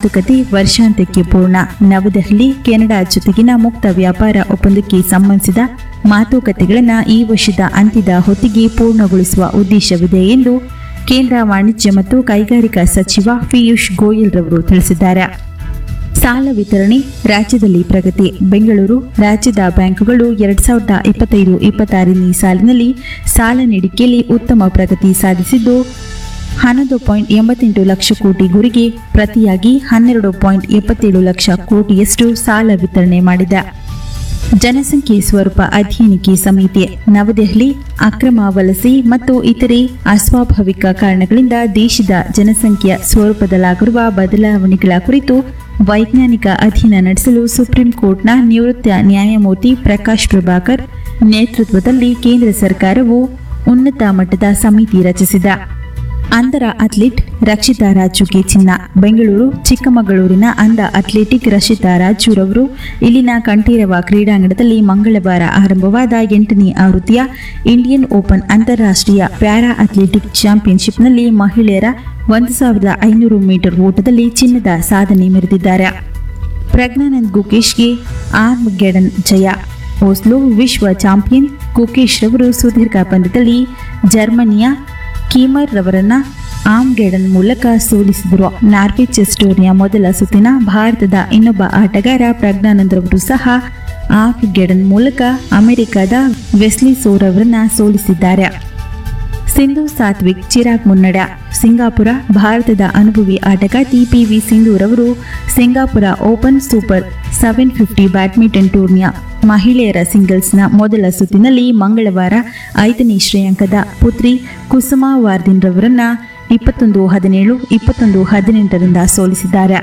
ಮಾತುಕತೆ ವರ್ಷಾಂತ್ಯಕ್ಕೆ ಪೂರ್ಣ ನವದೆಹಲಿ ಕೆನಡಾ ಜೊತೆಗಿನ ಮುಕ್ತ ವ್ಯಾಪಾರ ಒಪ್ಪಂದಕ್ಕೆ ಸಂಬಂಧಿಸಿದ ಮಾತುಕತೆಗಳನ್ನು ಈ ವರ್ಷದ ಅಂತ್ಯದ ಹೊತ್ತಿಗೆ ಪೂರ್ಣಗೊಳಿಸುವ ಉದ್ದೇಶವಿದೆ ಎಂದು ಕೇಂದ್ರ ವಾಣಿಜ್ಯ ಮತ್ತು ಕೈಗಾರಿಕಾ ಸಚಿವ ಪಿಯೂಷ್ ಗೋಯಲ್ ರವರು ತಿಳಿಸಿದ್ದಾರೆ ಸಾಲ ವಿತರಣೆ ರಾಜ್ಯದಲ್ಲಿ ಪ್ರಗತಿ ಬೆಂಗಳೂರು ರಾಜ್ಯದ ಬ್ಯಾಂಕುಗಳು ಎರಡ್ ಸಾವಿರದ ಇಪ್ಪತ್ತೈದು ಇಪ್ಪತ್ತಾರನೇ ಸಾಲಿನಲ್ಲಿ ಸಾಲ ನೀಡಿಕೆಯಲ್ಲಿ ಉತ್ತಮ ಪ್ರಗತಿ ಸಾಧಿಸಿದ್ದು ಹನ್ನೊಂದು ಪಾಯಿಂಟ್ ಎಂಬತ್ತೆಂಟು ಲಕ್ಷ ಕೋಟಿ ಗುರಿಗೆ ಪ್ರತಿಯಾಗಿ ಹನ್ನೆರಡು ಪಾಯಿಂಟ್ ಎಪ್ಪತ್ತೇಳು ಲಕ್ಷ ಕೋಟಿಯಷ್ಟು ಸಾಲ ವಿತರಣೆ ಮಾಡಿದೆ ಜನಸಂಖ್ಯೆ ಸ್ವರೂಪ ಅಧ್ಯಯನಕ್ಕೆ ಸಮಿತಿ ನವದೆಹಲಿ ಅಕ್ರಮ ವಲಸೆ ಮತ್ತು ಇತರೆ ಅಸ್ವಾಭಾವಿಕ ಕಾರಣಗಳಿಂದ ದೇಶದ ಜನಸಂಖ್ಯೆಯ ಸ್ವರೂಪದಲ್ಲಾಗಿರುವ ಬದಲಾವಣೆಗಳ ಕುರಿತು ವೈಜ್ಞಾನಿಕ ಅಧ್ಯಯನ ನಡೆಸಲು ಸುಪ್ರೀಂ ಕೋರ್ಟ್ನ ನಿವೃತ್ತ ನ್ಯಾಯಮೂರ್ತಿ ಪ್ರಕಾಶ್ ಪ್ರಭಾಕರ್ ನೇತೃತ್ವದಲ್ಲಿ ಕೇಂದ್ರ ಸರ್ಕಾರವು ಉನ್ನತ ಮಟ್ಟದ ಸಮಿತಿ ರಚಿಸಿದೆ ಅಂಧರ ಅಥ್ಲೀಟ್ ರಕ್ಷಿತಾ ರಾಜುಗೆ ಚಿನ್ನ ಬೆಂಗಳೂರು ಚಿಕ್ಕಮಗಳೂರಿನ ಅಂಧ ಅಥ್ಲೆಟಿಕ್ ರಕ್ಷಿತಾ ರಾಜುರವರು ಇಲ್ಲಿನ ಕಂಠೀರವ ಕ್ರೀಡಾಂಗಣದಲ್ಲಿ ಮಂಗಳವಾರ ಆರಂಭವಾದ ಎಂಟನೇ ಆವೃತ್ತಿಯ ಇಂಡಿಯನ್ ಓಪನ್ ಅಂತಾರಾಷ್ಟ್ರೀಯ ಪ್ಯಾರಾ ಅಥ್ಲೆಟಿಕ್ ಚಾಂಪಿಯನ್ಶಿಪ್ನಲ್ಲಿ ಮಹಿಳೆಯರ ಒಂದು ಸಾವಿರದ ಐನೂರು ಮೀಟರ್ ಓಟದಲ್ಲಿ ಚಿನ್ನದ ಸಾಧನೆ ಮೆರೆದಿದ್ದಾರೆ ಪ್ರಜ್ಞಾನಂದ್ ಗುಕೇಶ್ಗೆ ಆರ್ಮ್ ಗೆಡನ್ ಜಯ ಓಸ್ಲೋ ವಿಶ್ವ ಚಾಂಪಿಯನ್ ಗುಕೇಶ್ ರವರು ಸುದೀರ್ಘ ಪಂದ್ಯದಲ್ಲಿ ಜರ್ಮನಿಯ ಕೀಮರ್ ರವರನ್ನ ಆಮ್ ಗೆಡನ್ ಮೂಲಕ ಸೋಲಿಸಿದರು ನಾರ್ವೆ ಚೆಸ್ ಟೂರ್ನಿಯ ಮೊದಲ ಸುತ್ತಿನ ಭಾರತದ ಇನ್ನೊಬ್ಬ ಆಟಗಾರ ಪ್ರಜ್ಞಾನಂದ್ ರವರು ಸಹ ಆಫ್ ಗೆಡನ್ ಮೂಲಕ ಅಮೆರಿಕದ ವೆಸ್ಲಿ ಸೋರ್ ಅವರನ್ನ ಸೋಲಿಸಿದ್ದಾರೆ ಸಿಂಧು ಸಾತ್ವಿಕ್ ಚಿರಾಗ್ ಮುನ್ನಡ ಸಿಂಗಾಪುರ ಭಾರತದ ಅನುಭವಿ ಆಟಗಾರ್ತಿ ಪಿ ವಿ ಸಿಂಧೂರವರು Singapore open super seven fifty badminton ಟೂರ್ನಿಯ ಮಹಿಳೆಯರ ಸಿಂಗಲ್ಸ್ನ ಮೊದಲ ಸುತ್ತಿನಲ್ಲಿ ಮಂಗಳವಾರ ಐದನೇ ಶ್ರೇಯಾಂಕದ ಪುತ್ರಿ ಕುಸುಮಾ ವಾರ್ದಿನ್ ರವರನ್ನ ಇಪ್ಪತ್ತೊಂದು ಹದಿನೇಳು ಇಪ್ಪತ್ತೊಂದು ಹದಿನೆಂಟರಿಂದ ಸೋಲಿಸಿದ್ದಾರೆ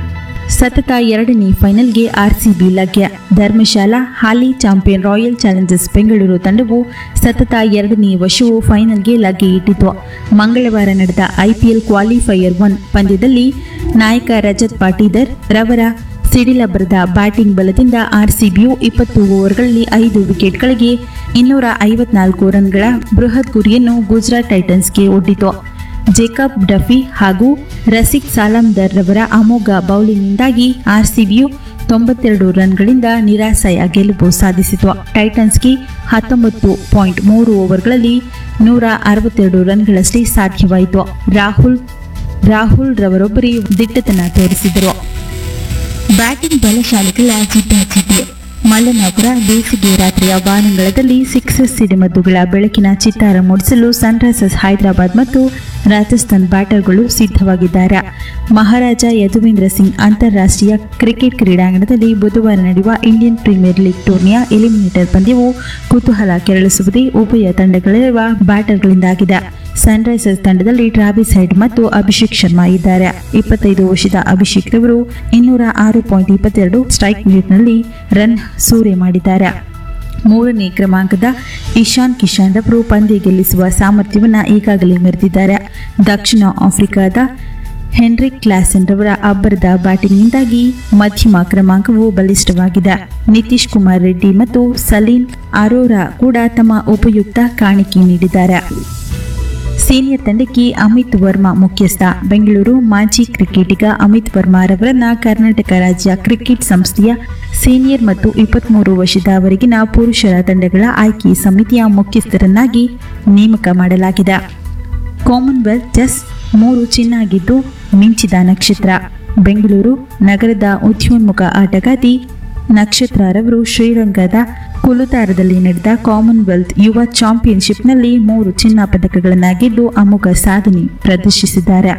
ಸತತ ಎರಡನೇ ಫೈನಲ್ಗೆ ಆರ್ಸಿಬಿ ಲಗ್ಯ ಧರ್ಮಶಾಲಾ ಹಾಲಿ ಚಾಂಪಿಯನ್ ರಾಯಲ್ ಚಾಲೆಂಜರ್ಸ್ ಬೆಂಗಳೂರು ತಂಡವು ಸತತ ಎರಡನೇ ವರ್ಷವೂ ಫೈನಲ್ಗೆ ಲಗ್ಗೆ ಇಟ್ಟಿತು ಮಂಗಳವಾರ ನಡೆದ ಐಪಿಎಲ್ ಕ್ವಾಲಿಫೈಯರ್ ಒನ್ ಪಂದ್ಯದಲ್ಲಿ ನಾಯಕ ರಜತ್ ಪಾಟೀದರ್ ರವರ ಸಿಡಿಲಬ್ಬರದ ಬ್ಯಾಟಿಂಗ್ ಬಲದಿಂದ ಆರ್ಸಿಬಿಯು ಇಪ್ಪತ್ತು ಓವರ್ಗಳಲ್ಲಿ ಐದು ವಿಕೆಟ್ಗಳಿಗೆ ಇನ್ನೂರ ಐವತ್ನಾಲ್ಕು ರನ್ಗಳ ಬೃಹತ್ ಗುರಿಯನ್ನು ಗುಜರಾತ್ ಟೈಟನ್ಸ್ಗೆ ಒಡ್ಡಿತು ಜೇಕಬ್ ಡಫಿ ಹಾಗೂ ರಸಿಕ್ ಸಾಲಾಮ್ದರ್ ರವರ ಅಮೋಘ ಬೌಲಿಂಗ್ನಿಂದಾಗಿ ಆರ್ಸಿಬಿಯು ತೊಂಬತ್ತೆರಡು ರನ್ಗಳಿಂದ ನಿರಾಸೆಯ ಗೆಲುವು ಸಾಧಿಸಿತು ಟೈಟನ್ಸ್ಗೆ ಹತ್ತೊಂಬತ್ತು ಪಾಯಿಂಟ್ ಮೂರು ಓವರ್ಗಳಲ್ಲಿ ನೂರ ಅರವತ್ತೆರಡು ರನ್ಗಳಷ್ಟೇ ಸಾಧ್ಯವಾಯಿತು ರಾಹುಲ್ ರಾಹುಲ್ ರವರೊಬ್ಬರೇ ದಿಟ್ಟತನ ತೋರಿಸಿದರು ಬ್ಯಾಟಿಂಗ್ ಬಲಶಾಲಿಗಳ ಜಿದ್ದಾಜಿದ್ದೆ ಮಲ್ಲನಾಪುರ ಬೇಸಿಗೆ ರಾತ್ರಿಯ ಬಾನಂಗಳದಲ್ಲಿ ಸಿಕ್ಸಸ್ ಸಿಡಿಮದ್ದುಗಳ ಬೆಳಕಿನ ಚಿತ್ತಾರ ಮೂಡಿಸಲು ಸನ್ರೈಸರ್ಸ್ ಹೈದರಾಬಾದ್ ಮತ್ತು ರಾಜಸ್ಥಾನ್ ಬ್ಯಾಟರ್ಗಳು ಸಿದ್ಧವಾಗಿದ್ದಾರೆ ಮಹಾರಾಜ ಯದುವೀಂದ್ರ ಸಿಂಗ್ ಅಂತಾರಾಷ್ಟ್ರೀಯ ಕ್ರಿಕೆಟ್ ಕ್ರೀಡಾಂಗಣದಲ್ಲಿ ಬುಧವಾರ ನಡೆಯುವ ಇಂಡಿಯನ್ ಪ್ರೀಮಿಯರ್ ಲೀಗ್ ಟೂರ್ನಿಯ ಎಲಿಮಿನೇಟರ್ ಪಂದ್ಯವು ಕುತೂಹಲ ಕೆರಳಿಸುವುದೇ ಉಭಯ ತಂಡಗಳಿರುವ ಬ್ಯಾಟರ್ಗಳಿಂದಾಗಿದೆ ಸನ್ರೈಸರ್ಸ್ ತಂಡದಲ್ಲಿ ಟ್ರಾವಿಸ್ ಹೆಡ್ ಮತ್ತು ಅಭಿಷೇಕ್ ಶರ್ಮಾ ಇದ್ದಾರೆ ಇಪ್ಪತ್ತೈದು ವರ್ಷದ ಅಭಿಷೇಕ್ ರವರು ಇನ್ನೂರ ಆರು ಪಾಯಿಂಟ್ ಇಪ್ಪತ್ತೆರಡು ಸ್ಟ್ರೈಕ್ ರೇಟ್ನಲ್ಲಿ ರನ್ ಸೂರೆ ಮಾಡಿದ್ದಾರೆ ಮೂರನೇ ಕ್ರಮಾಂಕದ ಇಶಾನ್ ಕಿಶಾನ್ ರವರು ಪಂದ್ಯ ಗೆಲ್ಲಿಸುವ ಸಾಮರ್ಥ್ಯವನ್ನು ಈಗಾಗಲೇ ಮೆರೆದಿದ್ದಾರೆ ದಕ್ಷಿಣ ಆಫ್ರಿಕಾದ ಹೆನ್ರಿಕ್ ಕ್ಲಾಸನ್ ರವರ ಅಬ್ಬರದ ಬ್ಯಾಟಿಂಗ್ನಿಂದಾಗಿ ಮಧ್ಯಮ ಕ್ರಮಾಂಕವು ಬಲಿಷ್ಠವಾಗಿದೆ ನಿತೀಶ್ ಕುಮಾರ್ ರೆಡ್ಡಿ ಮತ್ತು ಸಲೀನ್ ಅರೋರಾ ಕೂಡ ತಮ್ಮ ಉಪಯುಕ್ತ ಕಾಣಿಕೆ ನೀಡಿದ್ದಾರೆ ಸೀನಿಯರ್ ತಂಡಕ್ಕೆ ಅಮಿತ್ ವರ್ಮಾ ಮುಖ್ಯಸ್ಥ ಬೆಂಗಳೂರು ಮಾಜಿ ಕ್ರಿಕೆಟಿಗ ಅಮಿತ್ ವರ್ಮಾ ರವರನ್ನ ಕರ್ನಾಟಕ ರಾಜ್ಯ ಕ್ರಿಕೆಟ್ ಸಂಸ್ಥೆಯ ಸೀನಿಯರ್ ಮತ್ತು ಇಪ್ಪತ್ತ್ಮೂರು ವರ್ಷದವರೆಗಿನ ಪುರುಷರ ತಂಡಗಳ ಆಯ್ಕೆ ಸಮಿತಿಯ ಮುಖ್ಯಸ್ಥರನ್ನಾಗಿ ನೇಮಕ ಮಾಡಲಾಗಿದೆ ಕಾಮನ್ವೆಲ್ತ್ ಚೆಸ್ ಮೂರು ಚಿನ್ನಾಗಿದ್ದು ಮಿಂಚಿದ ನಕ್ಷತ್ರ ಬೆಂಗಳೂರು ನಗರದ ಉದ್ಯೋನ್ಮುಖ ಆಟಗಾತಿ ನಕ್ಷತ್ರರವರು ಶ್ರೀರಂಗದ ಕುಲುತಾರದಲ್ಲಿ ನಡೆದ ಕಾಮನ್ವೆಲ್ತ್ ಯುವ ಚಾಂಪಿಯನ್ಶಿಪ್ನಲ್ಲಿ ಮೂರು ಚಿನ್ನ ಪದಕಗಳನ್ನು ಗೆದ್ದು ಅಮೋಘ ಸಾಧನೆ ಪ್ರದರ್ಶಿಸಿದ್ದಾರೆ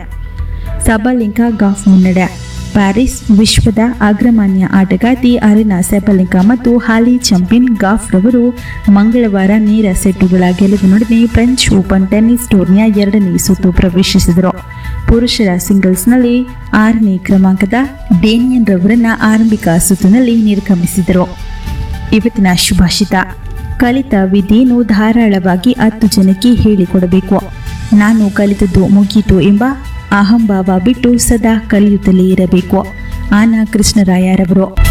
ಸಬಲಿಂಕ ಗಾಫ್ ಮುನ್ನಡೆ ಪ್ಯಾರಿಸ್ ವಿಶ್ವದ ಅಗ್ರಮಾನ್ಯ ಆಟಗಾರ್ತಿ ಅರಿನಾ ಸೆಬಲಿಂಕಾ ಮತ್ತು ಹಾಲಿ ಚಾಂಪಿಯನ್ ಗಾಫ್ ರವರು ಮಂಗಳವಾರ ನೇರ ಸೆಟ್ಟುಗಳ ಗೆಲುವಿನೊಡನೆ ಫ್ರೆಂಚ್ ಓಪನ್ ಟೆನ್ನಿಸ್ ಟೂರ್ನಿಯ ಎರಡನೇ ಸುತ್ತು ಪ್ರವೇಶಿಸಿದರು ಪುರುಷರ ಸಿಂಗಲ್ಸ್ನಲ್ಲಿ ಆರನೇ ಕ್ರಮಾಂಕದ ಡೇನಿಯನ್ ರವರನ್ನ ಆರಂಭಿಕ ಸುತ್ತಿನಲ್ಲಿ ನಿರ್ಗಮಿಸಿದರು ಇವತ್ತಿನ ಶುಭಾಷಿತ ಕಲಿತ ವಿದ್ಯೆಯನ್ನು ಧಾರಾಳವಾಗಿ ಹತ್ತು ಜನಕ್ಕೆ ಹೇಳಿಕೊಡಬೇಕು ನಾನು ಕಲಿತದ್ದು ಮುಗೀತು ಎಂಬ ಅಹಂಭಾವ ಬಿಟ್ಟು ಸದಾ ಕಲಿಯುತ್ತಲೇ ಇರಬೇಕು ಆನ ಕೃಷ್ಣರಾಯರವರು